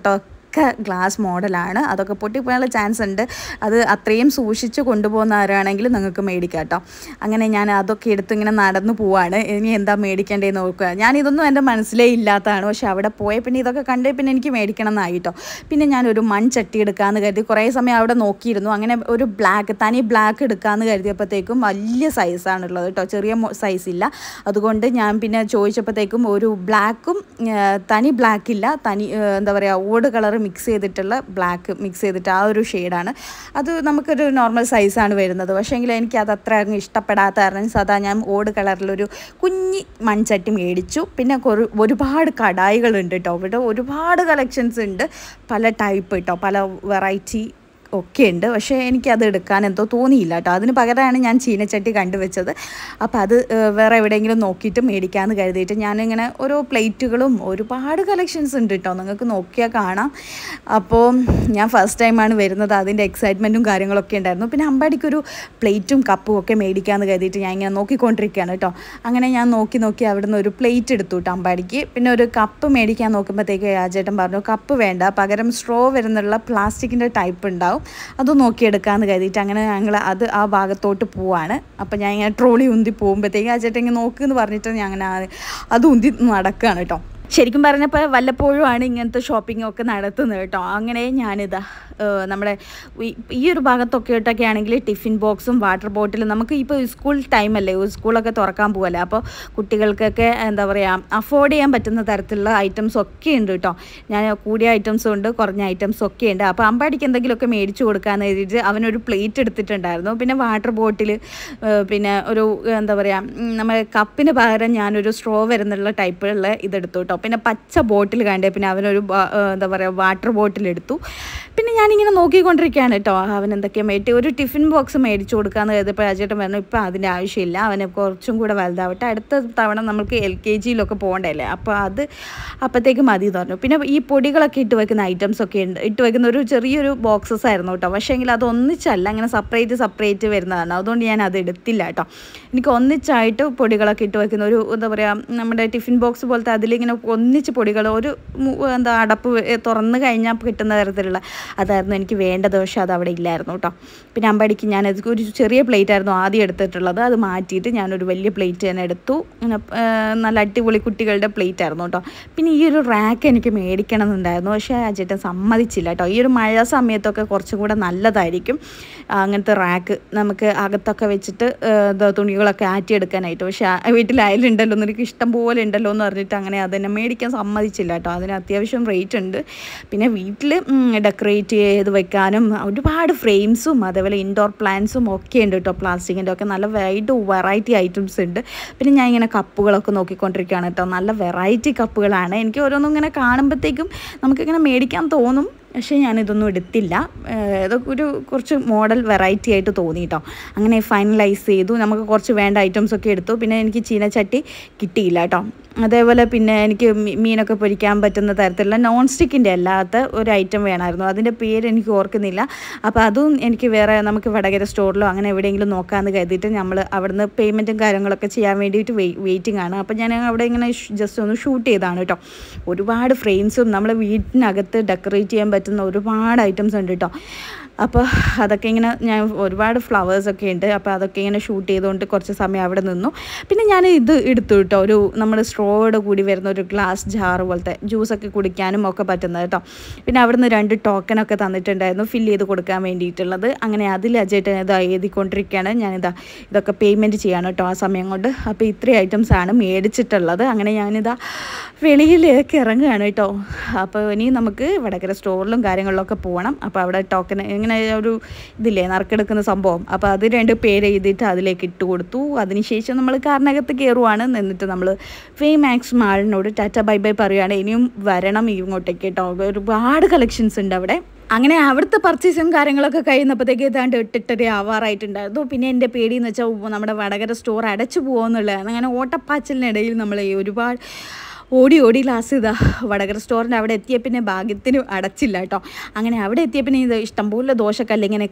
ഒക്കെ ഗ്ലാസ് മോഡലാണ് അതൊക്കെ പൊട്ടിപ്പോയാനുള്ള ചാൻസ് ഉണ്ട് അത് അത്രയും സൂക്ഷിച്ച് കൊണ്ടുപോകുന്നവരാണെങ്കിൽ നിങ്ങൾക്ക് മേടിക്കാം കേട്ടോ അങ്ങനെ ഞാൻ അതൊക്കെ എടുത്ത് ഇങ്ങനെ നടന്നു പോവാണ് ഇനി എന്താ മേടിക്കേണ്ടതെന്ന് നോക്കുക ഞാൻ ഇതൊന്നും എൻ്റെ മനസ്സിലേ ഇല്ലാത്തതാണ് പക്ഷെ അവിടെ പോയ പിന്നെ ഇതൊക്കെ കണ്ടേ പിന്നെ എനിക്ക് മേടിക്കണം എന്നായി കേട്ടോ പിന്നെ ഞാനൊരു മൺചട്ടി എടുക്കാമെന്ന് കരുതി കുറേ സമയം അവിടെ നോക്കിയിരുന്നു അങ്ങനെ ഒരു ബ്ലാക്ക് തനി ബ്ലാക്ക് എടുക്കാമെന്ന് കരുതിയപ്പോഴത്തേക്കും വലിയ സൈസാണുള്ളത് കേട്ടോ ചെറിയ സൈസ് ഇല്ല അതുകൊണ്ട് ഞാൻ പിന്നെ ചോദിച്ചപ്പോഴത്തേക്കും ഒരു ബ്ലാക്കും തനി ബ്ലാക്ക് ഇല്ല തനി ഏഹ്, എന്താ പറയുക ഓട് കളർ മിക്സ് ചെയ്തിട്ടുള്ള ബ്ലാക്ക് മിക്സ് ചെയ്തിട്ട് ആ ഒരു ഷെയ്ഡാണ് അത് നമുക്കൊരു നോർമൽ സൈസാണ് വരുന്നത് പക്ഷേങ്കിൽ എനിക്ക് അത് അത്ര അങ്ങ് ഇഷ്ടപ്പെടാത്ത കാരണം സാധാ ഞാൻ ഓട് കളറിലൊരു കുഞ്ഞി മൺചട്ടി മേടിച്ചു പിന്നെ കുറു ഒരുപാട് കടായികളുണ്ട് കേട്ടോ ഇവിടെ ഒരുപാട് കളക്ഷൻസ് ഉണ്ട് പല ടൈപ്പ് കേട്ടോ പല വെറൈറ്റി ഒക്കെ ഉണ്ട് പക്ഷേ എനിക്കത് എടുക്കാൻ എന്തോ തോന്നിയില്ല കേട്ടോ അതിന് പകരമാണ് ഞാൻ ചീനച്ചട്ടി കണ്ടുവച്ചത് അപ്പോൾ അത് ഏഹ്, വേറെ എവിടെയെങ്കിലും നോക്കിയിട്ട് മേടിക്കാമെന്ന് കരുതിയിട്ട് ഞാനിങ്ങനെ ഓരോ പ്ലേറ്റുകളും ഒരുപാട് കളക്ഷൻസ് ഉണ്ട് കേട്ടോ നിങ്ങൾക്ക് നോക്കിയാൽ കാണാം അപ്പോൾ ഞാൻ ഫസ്റ്റ് ടൈമാണ് വരുന്നത് അതിൻ്റെ എക്സൈറ്റ്മെൻറ്റും കാര്യങ്ങളൊക്കെ ഉണ്ടായിരുന്നു പിന്നെ അമ്പാടിക്കൊരു പ്ലേറ്റും കപ്പും ഒക്കെ മേടിക്കാമെന്ന് കരുതിയിട്ട് ഞാൻ ഇങ്ങനെ നോക്കിക്കൊണ്ടിരിക്കുകയാണ് കേട്ടോ അങ്ങനെ ഞാൻ നോക്കി നോക്കി അവിടുന്ന് ഒരു പ്ലേറ്റ് എടുത്തു കേട്ടോ അമ്പാടിക്ക് പിന്നെ ഒരു കപ്പ് മേടിക്കാൻ നോക്കുമ്പോഴത്തേക്ക് രാജേട്ടൻ പറഞ്ഞു കപ്പ് വേണ്ട പകരം സ്ട്രോ വരുന്നുള്ള പ്ലാസ്റ്റിക്കിൻ്റെ ടൈപ്പ് ഉണ്ടാവും അത് നോക്കിയെടുക്കാമെന്ന് കരുതിയിട്ട് അങ്ങനെ ഞങ്ങൾ അത് ആ ഭാഗത്തോട്ട് പോവാണ് അപ്പം ഞാൻ ഇങ്ങനെ ട്രോളി ഉന്തി പോകുമ്പോഴത്തേക്ക് ആ ചേട്ടൻ ഇങ്ങനെ നോക്കുമെന്ന് പറഞ്ഞിട്ട് ഞാൻ അങ്ങനെ ആ- അത് ഉന്തി നടക്കുകയാണ് കേട്ടോ ശരിക്കും പറഞ്ഞപ്പോൾ വല്ലപ്പോഴും ആണ് ഇങ്ങനത്തെ ഷോപ്പിംഗ് ഒക്കെ നടത്തുന്നത് കേട്ടോ അങ്ങനെ ഞാനിതാ ഏഹ്, നമ്മുടെ ഈ- ഈ ഒരു ഭാഗത്തൊക്കെ ഇട്ടൊക്കെ ആണെങ്കിൽ ടിഫിൻ ബോക്സും വാട്ടർ ബോട്ടിലും നമുക്ക് ഇപ്പോൾ സ്കൂൾ ടൈമല്ലേ സ്കൂളൊക്കെ തുറക്കാൻ പോകല്ലേ അപ്പോൾ കുട്ടികൾക്കൊക്കെ എന്താ പറയുക അഫോർഡ് ചെയ്യാൻ പറ്റുന്ന തരത്തിലുള്ള ഐറ്റംസ് ഒക്കെ ഉണ്ട് കേട്ടോ ഞാൻ കൂടിയ ഐറ്റംസും ഉണ്ട് കുറഞ്ഞ ഐറ്റംസും ഒക്കെ ഉണ്ട് അപ്പോൾ അമ്പാടിക്ക് എന്തെങ്കിലുമൊക്കെ മേടിച്ചു കൊടുക്കാമെന്ന് എഴുതിയിട്ട് അവനൊരു പ്ലേറ്റ് എടുത്തിട്ടുണ്ടായിരുന്നു പിന്നെ വാട്ടർ ബോട്ടിൽ പിന്നെ ഒരു എന്താ പറയുക നമ്മൾ കപ്പിന് പകരം ഞാനൊരു സ്ട്രോ വരുന്നുള്ള ടൈപ്പിലുള്ള ഇതെടുത്തു കേട്ടോ പിന്നെ പച്ച ബോട്ടിൽ കണ്ടേ പിന്നെ അവനൊരു ബ- ഏഹ് എന്താ പറയുക വാട്ടർ ബോട്ടിൽ എടുത്തു പിന്നെ ഞാനിങ്ങനെ നോക്കിക്കൊണ്ടിരിക്കുകയാണ് കേട്ടോ അവൻ എന്തൊക്കെയാണ് മേടിച്ച് ഒരു ടിഫിൻ ബോക്സ് മേടിച്ചു കൊടുക്കാമെന്ന് കരുതിയപ്പോൾ രാജേട്ടൻ പറഞ്ഞു ഇപ്പം അതിൻ്റെ ആവശ്യമില്ല അവന് കുറച്ചും കൂടെ വലുതാവട്ടെ അടുത്ത തവണ നമുക്ക് എൽ കെ ജിയിലൊക്കെ പോകണ്ടല്ലേ അപ്പോൾ അത് അപ്പോഴത്തേക്ക് മതി എന്ന് പറഞ്ഞു പിന്നെ ഈ പൊടികളൊക്കെ ഇട്ട് വെക്കുന്ന ഐറ്റംസ് ഒക്കെ ഉണ്ട് ഇട്ട് വെക്കുന്ന ഒരു ചെറിയൊരു ബോക്സസ് ആയിരുന്നു കേട്ടോ പക്ഷേ എങ്കിൽ അത് ഒന്നിച്ചല്ല അങ്ങനെ സെപ്പറേറ്റ് സെപ്പറേറ്റ് വരുന്നതാണ് അതുകൊണ്ട് ഞാൻ അത് എടുത്തില്ല കേട്ടോ എനിക്ക് ഒന്നിച്ചായിട്ട് പൊടികളൊക്കെ ഇട്ട് വെക്കുന്ന ഒരു എന്താ പറയുക നമ്മുടെ ടിഫിൻ ബോക്സ് പോലത്തെ അതിലിങ്ങനെ ഒന്നിച്ച് പൊടികൾ ഒരു മു- എന്താ അടപ്പ് വെ- തുറന്ന് കഴിഞ്ഞാൽ കിട്ടുന്ന തരത്തിലുള്ള അതായിരുന്നു എനിക്ക് വേണ്ടത് പക്ഷേ അത് അവിടെ ഇല്ലായിരുന്നു കേട്ടോ പിന്നെ അമ്പടിക്ക് ഞാൻ അത് ഒരു ചെറിയ പ്ലേറ്റ് ആയിരുന്നു ആദ്യം എടുത്തിട്ടുള്ളത് അത് മാറ്റിയിട്ട് ഞാനൊരു വലിയ പ്ലേറ്റ് തന്നെ എടുത്തു അങ്ങനെ, ആ, നല്ല അടിപൊളി കുട്ടികളുടെ പ്ലേറ്റ് ആയിരുന്നു കേട്ടോ പിന്നെ ഈ ഒരു റാക്ക് എനിക്ക് മേടിക്കണം എന്നുണ്ടായിരുന്നു പക്ഷേ ആ ചേട്ടൻ സമ്മതിച്ചില്ല കേട്ടോ ഈ ഒരു മഴ സമയത്തൊക്കെ കുറച്ചും കൂടെ നല്ലതായിരിക്കും ആ, അങ്ങനത്തെ റാക്ക് നമുക്ക് അകത്തൊക്കെ വെച്ചിട്ട് ആ, എന്താ തുണികളൊക്കെ ആറ്റിയെടുക്കാനായിട്ട് പക്ഷേ ആ വീട്ടിൽ അയലുണ്ടല്ലോ എന്ന് എനിക്ക് ഇഷ്ടം പോലെ ഉണ്ടല്ലോ എന്ന് പറഞ്ഞിട്ട് അങ്ങനെ അതെന്നെ മേടിക്കാൻ സമ്മതിച്ചില്ല കേട്ടോ അതിന് അത്യാവശ്യം റേറ്റ് ഉണ്ട് പിന്നെ വീട്ടിൽ ഡെക്കറേറ്റ് ചെയ്ത് വെക്കാനും ഒരുപാട് ഫ്രെയിംസും അതേപോലെ ഇൻഡോർ പ്ലാന്റ്സും ഒക്കെ ഉണ്ട് കേട്ടോ പ്ലാസ്റ്റിക്കിൻ്റെ ഒക്കെ നല്ല വൈഡ് വെറൈറ്റി ഐറ്റംസ് ഉണ്ട് പിന്നെ ഞാൻ ഇങ്ങനെ കപ്പുകളൊക്കെ നോക്കിക്കൊണ്ടിരിക്കുകയാണ് കേട്ടോ നല്ല വെറൈറ്റി കപ്പുകളാണ് എനിക്ക് ഓരോന്നും ഇങ്ങനെ കാണുമ്പോഴത്തേക്കും നമുക്കിങ്ങനെ മേടിക്കാൻ തോന്നും പക്ഷേ ഞാനിതൊന്നും എടുത്തില്ല ഏഹ് ഇതൊക്കെ ഒരു കുറച്ച് മോഡൽ വെറൈറ്റി ആയിട്ട് തോന്നി കേട്ടോ അങ്ങനെ ഫൈനലൈസ് ചെയ്തു നമുക്ക് കുറച്ച് വേണ്ട ഐറ്റംസ് ഒക്കെ എടുത്തു പിന്നെ എനിക്ക് ചീനച്ചട്ടി കിട്ടിയില്ല കേട്ടോ അതേപോലെ പിന്നെ എനിക്ക് മീ- മീനൊക്കെ പൊരിക്കാൻ പറ്റുന്ന തരത്തിലുള്ള നോൺ സ്റ്റിക്കിൻ്റെ അല്ലാത്ത ഒരു ഐറ്റം വേണമായിരുന്നു അതിൻ്റെ പേര് എനിക്ക് ഓർക്കുന്നില്ല അപ്പോൾ അതും എനിക്ക് വേറെ നമുക്ക് വടകര സ്റ്റോറിലോ അങ്ങനെ എവിടെയെങ്കിലും നോക്കാമെന്ന് കരുതിയിട്ട് നമ്മൾ അവിടുന്ന് പേയ്മെൻറ്റും കാര്യങ്ങളൊക്കെ ചെയ്യാൻ വേണ്ടിയിട്ട് വെയ് വെയിറ്റിംഗ് ആണ് അപ്പോൾ ഞാൻ അവിടെ ഇങ്ങനെ ജസ്റ്റ് ഒന്ന് ഷൂട്ട് ചെയ്താണ് കേട്ടോ ഒരുപാട് ഫ്രെയിംസും നമ്മളെ വീട്ടിനകത്ത് ഡെക്കറേറ്റ് ചെയ്യാൻ പറ്റുന്ന ഒരുപാട് ഐറ്റംസ് ഉണ്ട് കേട്ടോ അപ്പോൾ അതൊക്കെ ഇങ്ങനെ ഞാൻ ഒരുപാട് ഫ്ലവേഴ്സൊക്കെ ഉണ്ട് അപ്പോൾ അതൊക്കെ ഇങ്ങനെ ഷൂട്ട് ചെയ്തുകൊണ്ട് കുറച്ച് സമയം അവിടെ നിന്നു പിന്നെ ഞാൻ ഇത് എടുത്തു കേട്ടോ ഒരു നമ്മൾ സ്ട്രോയോട് കൂടി വരുന്ന ഒരു ഗ്ലാസ് ജാറ് പോലത്തെ ജ്യൂസൊക്കെ കുടിക്കാനും ഒക്കെ പറ്റുന്നത് കേട്ടോ പിന്നെ അവിടുന്ന് രണ്ട് ടോക്കനൊക്കെ തന്നിട്ടുണ്ടായിരുന്നു ഫില്ല് ചെയ്ത് കൊടുക്കാൻ വേണ്ടിയിട്ടുള്ളത് അങ്ങനെ അതിൽ അജേട്ടൻ ഇതാ എഴുതിക്കൊണ്ടിരിക്കുകയാണ് ഞാനിതാ ഇതൊക്കെ പേയ്മെൻറ്റ് ചെയ്യാണ് കേട്ടോ ആ സമയം കൊണ്ട് അപ്പോൾ ഇത്രയും ഐറ്റംസ് ആണ് മേടിച്ചിട്ടുള്ളത് അങ്ങനെ ഞാനിതാ വെളിയിലേക്ക് ഇറങ്ങുകയാണ് കേട്ടോ അപ്പോൾ ഇനി നമുക്ക് വടകര സ്റ്റോറിലും കാര്യങ്ങളിലൊക്കെ പോകണം അപ്പോൾ അവിടെ ടോക്കൺ ഇങ്ങനെ ഒരു ഇതില്ലേ നറുക്കെടുക്കുന്ന സംഭവം അപ്പോൾ അത് രണ്ട് പേര് എഴുതിയിട്ട് അതിലേക്ക് ഇട്ട് കൊടുത്തു അതിനുശേഷം നമ്മൾ കാറിനകത്ത് കയറുവാണ് എന്നിട്ട് നമ്മൾ ഫേമാക്സ് മാളിനോട് ടാറ്റ ബൈ ബൈ പറയുകയാണ് ഇനിയും വരണം ഇങ്ങോട്ടേക്ക് കേട്ടോ ഒരുപാട് കളക്ഷൻസ് ഉണ്ട് അവിടെ അങ്ങനെ അവിടുത്തെ പർച്ചേസും കാര്യങ്ങളൊക്കെ കഴിയുന്നപ്പോഴത്തേക്ക് ഏതാണ്ട് എട്ടെട്ടര ആവാറായിട്ടുണ്ടായിരുന്നു പിന്നെ എൻ്റെ പേടിയെന്ന് വെച്ചാൽ ഉവ്വ് നമ്മുടെ വടകര സ്റ്റോർ അടച്ചു പോകുമെന്നുള്ളതാണ് അങ്ങനെ ഓട്ടപ്പാച്ചിലിനിടയിൽ നമ്മൾ ഈ ഒരുപാട് ഓടി ഓടി ലാസ്റ്റ് ഇതാ വടകര സ്റ്റോറിൻ്റെ അവിടെ എത്തിയ പിന്നെ ഭാഗ്യത്തിന് അടച്ചില്ല കേട്ടോ അങ്ങനെ അവിടെ എത്തിയ പിന്നെ ഇത് ഇഷ്ടംപോലെ ദോശക്കല്ല് ഇങ്ങനെ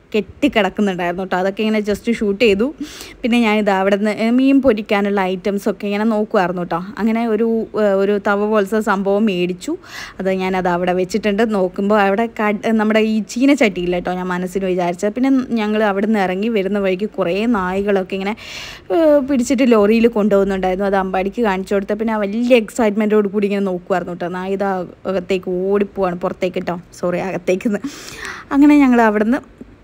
കെട്ടിക്കിടക്കുന്നുണ്ടായിരുന്നു കേട്ടോ അതൊക്കെ ഇങ്ങനെ ജസ്റ്റ് ഷൂട്ട് ചെയ്തു പിന്നെ ഞാനിത് അവിടെ നിന്ന് മീൻ പൊരിക്കാനുള്ള ഐറ്റംസ് ഒക്കെ ഇങ്ങനെ നോക്കുമായിരുന്നു കേട്ടോ അങ്ങനെ ഒരു ഏഹ്, ഒരു തവ പോലത്തെ സംഭവം മേടിച്ചു അത് ഞാനത് അവിടെ വെച്ചിട്ടുണ്ട് നോക്കുമ്പോൾ അവിടെ കട് നമ്മുടെ ഈ ചീനച്ചട്ടിയില്ല കേട്ടോ ഞാൻ മനസ്സിൽ വിചാരിച്ചത് പിന്നെ ഞങ്ങൾ അവിടെ നിന്ന് ഇറങ്ങി വരുന്ന വഴിക്ക് കുറേ നായ്കളൊക്കെ ഇങ്ങനെ ഏഹ്, പിടിച്ചിട്ട് ലോറിയിൽ കൊണ്ടുപോകുന്നുണ്ടായിരുന്നു അത് അമ്പാടിക്ക് കാണിച്ചു കൊടുത്ത പിന്നെ ആ വലിയ എക്സൈറ്റ്മെൻറ്റോട് കൂടി ഇങ്ങനെ നോക്കുമായിരുന്നു കേട്ടോ നായ ഇത് അകത്തേക്ക് ഓടിപ്പോവാണ് പുറത്തേക്ക് കേട്ടോ സോറി അകത്തേക്ക് നിന്ന് അങ്ങനെ ഞങ്ങൾ അവിടുന്ന്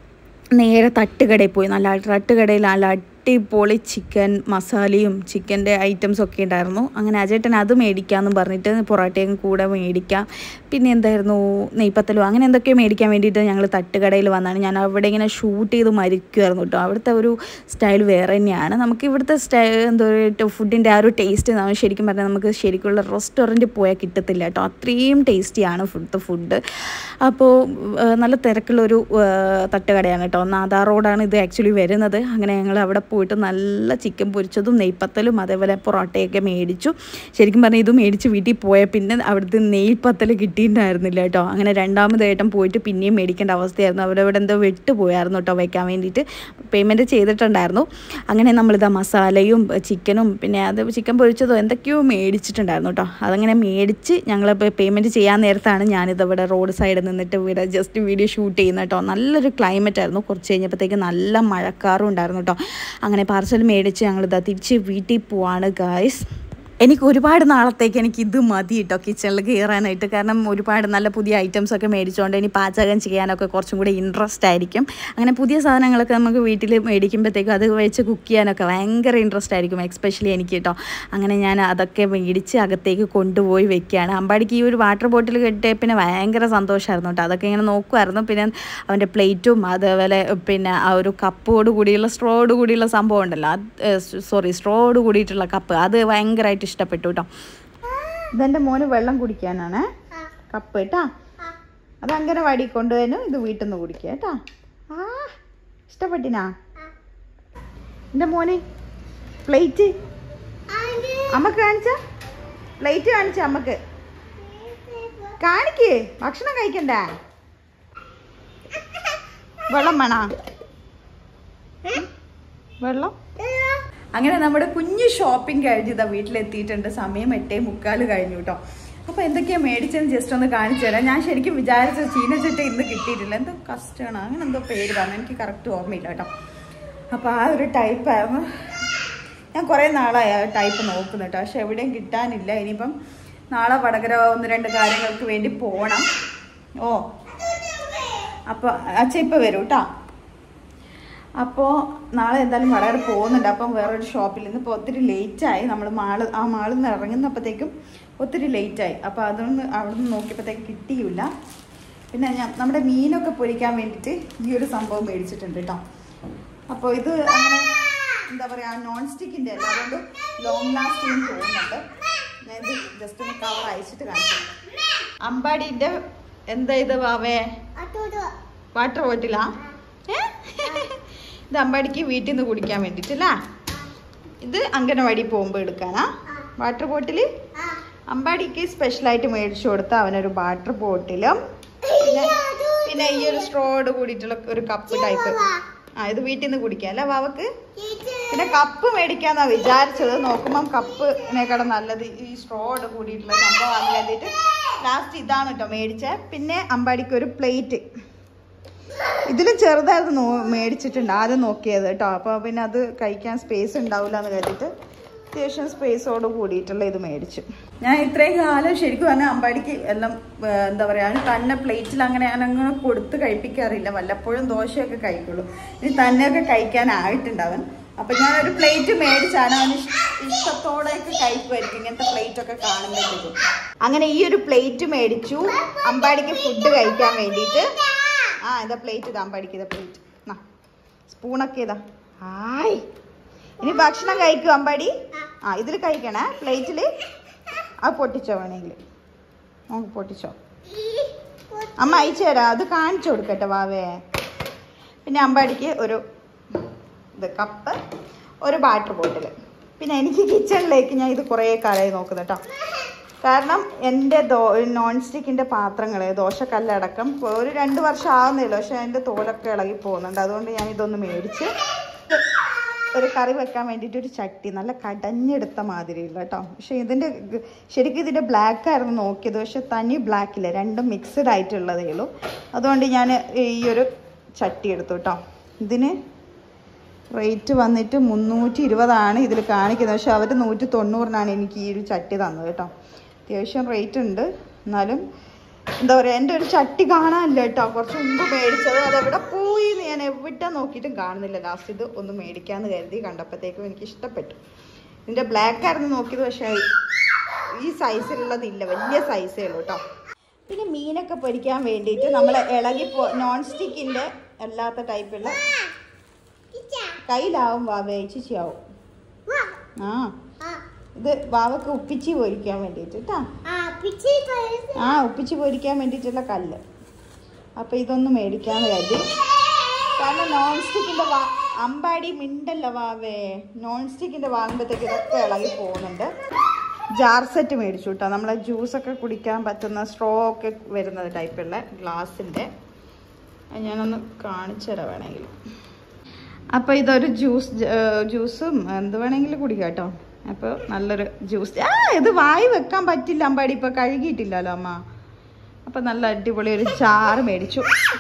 നേരെ തട്ടുകടയിൽ പോയി നല്ല തട്ടുകടയിൽ നല്ല അടിപൊളി ചിക്കൻ മസാലയും ചിക്കൻ്റെ ഐറ്റംസ് ഒക്കെ ഉണ്ടായിരുന്നു അങ്ങനെ അജേട്ടൻ അത് മേടിക്കാമെന്ന് പറഞ്ഞിട്ട് പൊറോട്ടയും കൂടെ മേടിക്കാം പിന്നെ എന്തായിരുന്നു നെയ്പ്പത്തലും അങ്ങനെ എന്തൊക്കെയോ മേടിക്കാൻ വേണ്ടിയിട്ട് ഞങ്ങൾ തട്ടുകടയിൽ വന്നാണ് ഞാൻ അവിടെ ഇങ്ങനെ ഷൂട്ട് ചെയ്ത് മരിക്കുമായിരുന്നു കേട്ടോ അവിടുത്തെ ഒരു സ്റ്റൈൽ വേറെ തന്നെയാണ് നമുക്ക് ഇവിടുത്തെ സ്റ്റൈ എന്തോ ഫുഡിൻ്റെ ആ ഒരു ടേസ്റ്റ് ശരിക്കും പറഞ്ഞാൽ നമുക്ക് ശരിക്കുള്ള റെസ്റ്റോറൻറ്റിൽ പോയാൽ കിട്ടത്തില്ല കേട്ടോ അത്രയും ടേസ്റ്റിയാണ് ഫുഡ് ഫുഡ് അപ്പോൾ ഏഹ്, നല്ല തിരക്കുള്ളൊരു ഏഹ്, തട്ടുകടയാണ് കേട്ടോ നാദാ റോഡാണ് ഇത് ആക്ച്വലി വരുന്നത് അങ്ങനെ ഞങ്ങൾ അവിടെ പോയിട്ട് നല്ല ചിക്കൻ പൊരിച്ചതും നെയ്പ്പത്തലും അതേപോലെ പൊറോട്ടയൊക്കെ മേടിച്ചു ശരിക്കും പറഞ്ഞാൽ ഇത് മേടിച്ച് വീട്ടിൽ പോയ പിന്നെ അവിടുത്തെ നെയ്പ്പത്തൽ കിട്ടിയിട്ടുണ്ടായിരുന്നില്ല കേട്ടോ അങ്ങനെ രണ്ടാമതായിട്ടും പോയിട്ട് പിന്നെയും മേടിക്കേണ്ട അവസ്ഥയായിരുന്നു അവരവിടെ എന്തോ വിട്ടുപോയായിരുന്നു കേട്ടോ വെക്കാൻ വേണ്ടിയിട്ട് പേയ്മെൻറ്റ് ചെയ്തിട്ടുണ്ടായിരുന്നു അങ്ങനെ നമ്മളിതാ മസാലയും ചിക്കനും പിന്നെ അത് ചിക്കൻ പൊരിച്ചതോ എന്തൊക്കെയോ മേടിച്ചിട്ടുണ്ടായിരുന്നു കേട്ടോ അതങ്ങനെ മേടിച്ച് ഞങ്ങൾ പേയ്മെൻറ്റ് ചെയ്യാൻ നേരത്താണ് ഞാനിത് ഇവിടെ റോഡ് സൈഡിൽ നിന്നിട്ട് ഇവിടെ ജസ്റ്റ് വീഡിയോ ഷൂട്ട് ചെയ്യുന്നത് കേട്ടോ നല്ലൊരു ക്ലൈമറ്റ് ആയിരുന്നു കുറച്ച് കഴിഞ്ഞപ്പോഴത്തേക്ക് നല്ല മഴക്കാറും ഉണ്ടായിരുന്നു കേട്ടോ അങ്ങനെ പാർസൽ മേടിച്ച് ഞങ്ങളിതാ തിരിച്ച് വീട്ടിൽ പോവാണ് ഗായ്സ് എനിക്ക് ഒരുപാട് നാളത്തേക്ക് എനിക്ക് ഇത് മതി കേട്ടോ കിച്ചണിൽ കയറാനായിട്ട് കാരണം ഒരുപാട് നല്ല പുതിയ ഐറ്റംസ് ഒക്കെ മേടിച്ചുകൊണ്ട് ഇനി പാചകം ചെയ്യാനൊക്കെ കുറച്ചും കൂടി ഇൻട്രസ്റ്റ് ആയിരിക്കും അങ്ങനെ പുതിയ സാധനങ്ങളൊക്കെ നമുക്ക് വീട്ടിൽ മേടിക്കുമ്പോഴത്തേക്കും അത് വെച്ച് കുക്ക് ചെയ്യാനൊക്കെ ഭയങ്കര ഇൻട്രസ്റ്റ് ആയിരിക്കും എക്സ്പെഷ്യലി എനിക്ക് കേട്ടോ അങ്ങനെ ഞാൻ അതൊക്കെ മേടിച്ച് അകത്തേക്ക് കൊണ്ടുപോയി വെക്കുകയാണ് അമ്പാടിക്ക് ഈ ഒരു വാട്ടർ ബോട്ടിൽ കിട്ടിയ പിന്നെ ഭയങ്കര സന്തോഷമായിരുന്നു കേട്ടോ അതൊക്കെ ഇങ്ങനെ നോക്കുമായിരുന്നു പിന്നെ അവൻ്റെ പ്ലേറ്റും അതേപോലെ പിന്നെ ആ ഒരു കപ്പോട് കൂടിയുള്ള സ്ട്രോയോട് കൂടിയുള്ള സംഭവം ഉണ്ടല്ലോ അത് സോറി സ്ട്രോയോട് കൂടിയിട്ടുള്ള കപ്പ് അത് ഭയങ്കരമായിട്ട് ഇഷ്ടപ്പെട്ടു കേട്ടോ ഇതെൻ്റെ മോന് വെള്ളം കുടിക്കാനാണ് കപ്പ് കേട്ടാ അത് അങ്ങനെ വടി കൊണ്ടുവന്നു ഇത് വീട്ടിൽ നിന്ന് കുടിക്കുക കേട്ടാ ആ ഇഷ്ടപ്പെട്ടിനാ എൻ്റെ മോനെ പ്ലേറ്റ് അമ്മക്ക് കാണിച്ച പ്ലേറ്റ് കാണിച്ച അമ്മക്ക് കാണിക്ക് ഭക്ഷണം കഴിക്കണ്ടേ വെള്ളം വേണോ വെള്ളം അങ്ങനെ നമ്മുടെ കുഞ്ഞു ഷോപ്പിംഗ് കഴിഞ്ഞ് ഇതാ വീട്ടിലെത്തിയിട്ടുണ്ട് സമയം എട്ടേ മുക്കാൽ കഴിഞ്ഞു കേട്ടോ അപ്പോൾ എന്തൊക്കെയാ മേടിച്ചെന്ന് ജസ്റ്റ് ഒന്ന് കാണിച്ചു തരാം ഞാൻ ശരിക്കും വിചാരിച്ച ചീനച്ചട്ട ഇന്ന് കിട്ടിയിട്ടില്ല എന്തോ കസ്റ്റാണ് അങ്ങനെ എന്തോ പേര് പറഞ്ഞു എനിക്ക് കറക്റ്റ് ഓർമ്മയില്ല കേട്ടോ അപ്പോൾ ആ ഒരു ടൈപ്പായിരുന്നു ഞാൻ കുറേ നാളായി ആ ടൈപ്പ് നോക്കുന്നു കേട്ടോ പക്ഷെ എവിടെയും കിട്ടാനില്ല ഇനിയിപ്പം നാളെ വടകര ഒന്ന് രണ്ട് കാര്യങ്ങൾക്ക് വേണ്ടി പോകണം ഓ അപ്പോൾ അച്ഛ ഇപ്പോൾ വരും കേട്ടോ അപ്പോൾ നാളെ എന്തായാലും വടകര പോകുന്നുണ്ട് അപ്പം വേറൊരു ഷോപ്പിൽ നിന്ന് ഇപ്പോൾ ഒത്തിരി ലേറ്റായി നമ്മൾ മാള് ആ മാളിൽ നിന്ന് ഇറങ്ങുന്നപ്പോഴത്തേക്കും ഒത്തിരി ലേറ്റായി അപ്പോൾ അതൊന്ന് അവിടെ നിന്ന് നോക്കിയപ്പോഴത്തേക്ക് കിട്ടിയില്ല പിന്നെ ഞാൻ നമ്മുടെ മീനൊക്കെ പൊരിക്കാൻ വേണ്ടിയിട്ട് ഈ ഒരു സംഭവം മേടിച്ചിട്ടുണ്ട് കേട്ടോ അപ്പോൾ ഇത് അങ്ങനെ എന്താ പറയുക നോൺ സ്റ്റിക്കിൻ്റെ അല്ല അതുകൊണ്ട് ലോങ് ലാസ്റ്റിംഗ് തോന്നുന്നുണ്ട് ഞാൻ ഇത് ജസ്റ്റ് ഒന്ന് കവർ അയച്ചിട്ട് കാണിച്ചു അമ്പാടിൻ്റെ എന്താ ഇത് വാവേ വാട്ടർ ബോട്ടിലാ ഏ? ഇത് അമ്പാടിക്ക് വീട്ടിൽ നിന്ന് കുടിക്കാൻ വേണ്ടിയിട്ടല്ലേ ഇത് അംഗനവാടി പോകുമ്പോൾ എടുക്കാനാ വാട്ടർ ബോട്ടിൽ അമ്പാടിക്ക് സ്പെഷ്യലായിട്ട് മേടിച്ചു കൊടുത്ത അവനൊരു വാട്ടർ ബോട്ടിലും പിന്നെ പിന്നെ ഈ ഒരു സ്ട്രോയോട് കൂടിയിട്ടുള്ള ഒരു കപ്പ് ടൈപ്പ് ആ ഇത് വീട്ടിൽ നിന്ന് കുടിക്കാം അല്ലേ വാവക്ക് പിന്നെ കപ്പ് മേടിക്കാന്നാ വിചാരിച്ചത് നോക്കുമ്പം കപ്പിനേക്കാളും നല്ലത് ഈ സ്ട്രോയോട് കൂടിയിട്ടുള്ള സംഭവം കരുതിയിട്ട് ലാസ്റ്റ് ഇതാണ് കേട്ടോ മേടിച്ചത് പിന്നെ അമ്പാടിക്ക് ഒരു പ്ലേറ്റ് ഇതിലും ചെറുതായിരുന്നു നോ മേടിച്ചിട്ടുണ്ട് ആദ്യം നോക്കിയത് കേട്ടോ അപ്പോൾ പിന്നെ അത് കഴിക്കാൻ സ്പേസ് ഉണ്ടാവില്ല എന്ന് കരുതിയിട്ട് അത്യാവശ്യം സ്പേസോട് കൂടിയിട്ടുള്ള ഇത് മേടിച്ചു ഞാൻ ഇത്രയും കാലം ശരിക്കും പറഞ്ഞാൽ അമ്പാടിക്ക് എല്ലാം ഏർ, എന്താ പറയുക തന്നെ പ്ലേറ്റിൽ അങ്ങനെ ഞാൻ അങ്ങനെ കൊടുത്ത് കഴിപ്പിക്കാറില്ല വല്ലപ്പോഴും ദോശയൊക്കെ കഴിക്കുള്ളൂ ഇനി തന്നെയൊക്കെ കഴിക്കാനായിട്ടുണ്ട് അവൻ അപ്പൊ ഞാനൊരു പ്ലേറ്റ് മേടിച്ചാണ് അവന് ഇഷ്- ഇഷ്ടത്തോടെയൊക്കെ കഴിക്കുമായിരിക്കും ഇങ്ങനത്തെ പ്ലേറ്റ് ഒക്കെ കാണുമ്പോഴത്തേക്കും അങ്ങനെ ഈ ഒരു പ്ലേറ്റ് മേടിച്ചു അമ്പാടിക്ക് ഫുഡ് കഴിക്കാൻ വേണ്ടിയിട്ട് ആ ഇതാ പ്ലേറ്റ് ഇതാ അമ്പാടിക്ക് ഇതാ പ്ലേറ്റ് എന്നാ സ്പൂണൊക്കെ ഇതാ ഹായ് ഇനി ഭക്ഷണം കഴിക്കും അമ്പാടി ആ ഇതിൽ കഴിക്കണേ പ്ലേറ്റിൽ അത് പൊട്ടിച്ചോ വേണമെങ്കിൽ നമുക്ക് പൊട്ടിച്ചോ അമ്മ അയച്ചു തരാം അത് കാണിച്ചു കൊടുക്കട്ടെ വാവേ പിന്നെ അമ്പാടിക്ക് ഒരു ഇത് കപ്പ് ഒരു വാട്ടർ ബോട്ടിൽ പിന്നെ എനിക്ക് കിച്ചണിലേക്ക് ഞാൻ ഇത് കുറേ കാലമായി നോക്കുന്നു കേട്ടോ കാരണം എൻ്റെ ദോ നോൺ സ്റ്റിക്കിൻ്റെ പാത്രങ്ങൾ ദോശക്കല്ലടക്കം ഒരു രണ്ട് വർഷം ആവുന്നില്ല പക്ഷെ അതിൻ്റെ തോലൊക്കെ ഇളകി പോകുന്നുണ്ട് അതുകൊണ്ട് ഞാൻ ഇതൊന്ന് മേടിച്ച് ഒരു കറി വെക്കാൻ വേണ്ടിയിട്ട് ഒരു ചട്ടി നല്ല കടഞ്ഞെടുത്ത മാതിരിയില്ല കേട്ടോ പക്ഷെ ഇതിൻ്റെ ഗ- ശരിക്കും ഇതിൻ്റെ ബ്ലാക്ക് ആയിരുന്നു നോക്കിയത് പക്ഷെ തനി ബ്ലാക്കില്ല രണ്ടും മിക്സഡ് ആയിട്ടുള്ളതേ ഉള്ളൂ അതുകൊണ്ട് ഞാൻ ഈ ഒരു ചട്ടി എടുത്തു കേട്ടോ ഇതിന് റേറ്റ് വന്നിട്ട് മുന്നൂറ്റി ഇരുപതാണ് ഇതിൽ കാണിക്കുന്നത് പക്ഷെ അവർ നൂറ്റി തൊണ്ണൂറിനാണ് എനിക്ക് ഈ ഒരു ചട്ടി തന്നത് കേട്ടോ അത്യാവശ്യം റേറ്റ് ഉണ്ട് എന്നാലും എന്താ പറയുക എൻ്റെ ഒരു ചട്ടി കാണാനില്ല കേട്ടോ കുറച്ച് മുമ്പ് മേടിച്ചത് അതെവിടെ പോയി എന്ന് ഞാൻ എവിടെ നോക്കിയിട്ടും കാണുന്നില്ല ലാസ്റ്റ് ഇത് ഒന്ന് മേടിക്കാമെന്ന് കരുതി കണ്ടപ്പോഴത്തേക്കും എനിക്ക് ഇഷ്ടപ്പെട്ടു ഇതിൻ്റെ ബ്ലാക്ക് ആയിരുന്നു നോക്കിയത് പക്ഷേ ഈ സൈസിലുള്ളതില്ല വലിയ സൈസേ ഉള്ളൂ കേട്ടോ പിന്നെ മീനൊക്കെ പൊരിക്കാൻ വേണ്ടിയിട്ട് നമ്മൾ ഇളകി പോ നോൺ സ്റ്റിക്കിൻ്റെ അല്ലാത്ത ടൈപ്പുള്ള കയ്യിലാവും വാവ ചേച്ചിയാവും ആ ഇത് വാവക്ക് ഉപ്പിച്ചി പൊരിക്കാൻ വേണ്ടിയിട്ട് കേട്ടാ ആ ഉപ്പിച്ചി പൊരിക്കാൻ വേണ്ടിയിട്ടുള്ള കല്ല് അപ്പോൾ ഇതൊന്ന് മേടിക്കാന്ന് കരുതി കാരണം നോൺ സ്റ്റിക്കിൻ്റെ വാ അമ്പാടി മിണ്ടല്ല വാവേ നോൺ സ്റ്റിക്കിൻ്റെ വാങ്ങുമ്പോഴത്തേക്ക് ഇതൊക്കെ ഇളകി പോകുന്നുണ്ട് ജാർ സെറ്റ് മേടിച്ചു കേട്ടോ നമ്മളെ ജ്യൂസൊക്കെ കുടിക്കാൻ പറ്റുന്ന സ്ട്രോ ഒക്കെ വരുന്നത് ടൈപ്പുള്ള ഗ്ലാസിൻ്റെ ഞാനൊന്ന് കാണിച്ചു തരാം വേണമെങ്കിൽ അപ്പോൾ ഇതൊരു ജ്യൂസ് ജ്യൂസും എന്ത് വേണമെങ്കിലും കുടിക്കാം കേട്ടോ അപ്പോൾ നല്ലൊരു ജ്യൂസ് ആ ഇത് വായി വെക്കാൻ പറ്റില്ല അമ്പാടി ഇപ്പോൾ കഴുകിയിട്ടില്ലല്ലോ അമ്മ അപ്പോൾ നല്ല അടിപൊളി ഒരു ചാറ് മേടിച്ചു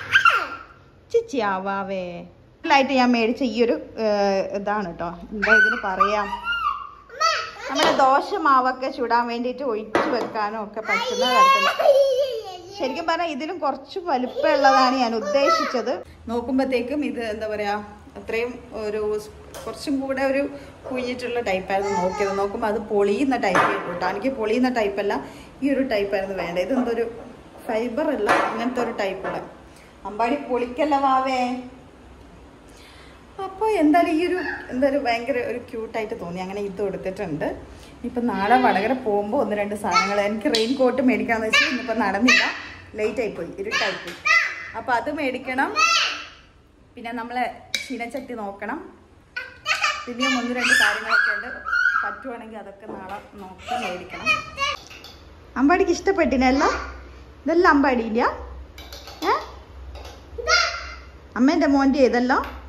ചിച്ചി ആവാവേ ായിട്ട് ഞാൻ മേടിച്ച ഈ ഒരു ഏർ, ഇതാണ് കേട്ടോ എന്താ ഇതിന് പറയാം നമ്മുടെ ദോശ മാവൊക്കെ ചുടാൻ വേണ്ടിയിട്ട് ഒഴിച്ചു വെക്കാനും ഒക്കെ പറ്റുന്ന തരത്തില് ശരിക്കും പറഞ്ഞാൽ ഇതിലും കുറച്ച് വലുപ്പമുള്ളതാണ് ഞാൻ ഉദ്ദേശിച്ചത് നോക്കുമ്പോഴത്തേക്കും ഇത് എന്താ പറയാ അത്രയും ഒരു സ് കുറച്ചും കൂടെ ഒരു കുഴിഞ്ഞിട്ടുള്ള ടൈപ്പായിരുന്നു നോക്കിയത് നോക്കുമ്പോൾ അത് പൊളിയുന്ന ടൈപ്പ് കേട്ടോ എനിക്ക് പൊളിയുന്ന ടൈപ്പല്ല ഈ ഒരു ടൈപ്പായിരുന്നു വേണ്ടത് ഇതെന്തൊരു ഫൈബർ അല്ല അങ്ങനത്തെ ഒരു ടൈപ്പുള്ള അമ്പാടി പൊളിക്കല്ല വാവേ അപ്പോൾ എന്തായാലും ഈ ഒരു എന്തായാലും ഭയങ്കര ഒരു ക്യൂട്ടായിട്ട് തോന്നി അങ്ങനെ ഇത് കൊടുത്തിട്ടുണ്ട് ഇപ്പം നാളെ വടകര പോകുമ്പോൾ ഒന്ന് രണ്ട് സാധനങ്ങൾ എനിക്ക് റെയിൻ കോട്ട് മേടിക്കാന്ന് വെച്ചാൽ ഇന്നിപ്പോൾ നടന്നില്ല ലേറ്റ് ആയിപ്പോയി ഇരുട്ടായിപ്പോയി അപ്പോൾ അത് മേടിക്കണം പിന്നെ നമ്മളെ ചീനച്ചട്ടി നോക്കണം പിന്നെയും ഒന്ന് രണ്ട് കാര്യങ്ങളൊക്കെ ഉണ്ട് പറ്റുവാണെങ്കിൽ അതൊക്കെ നാളെ നോക്കി മേടിക്കണം അമ്പാടിക്ക് ഇഷ്ടപ്പെട്ടിനല്ലോ ഇതെല്ലാം അമ്പാടിയില്ല ഏ അമ്മേൻ്റെ മോൻ്റെ ഇതല്ലോ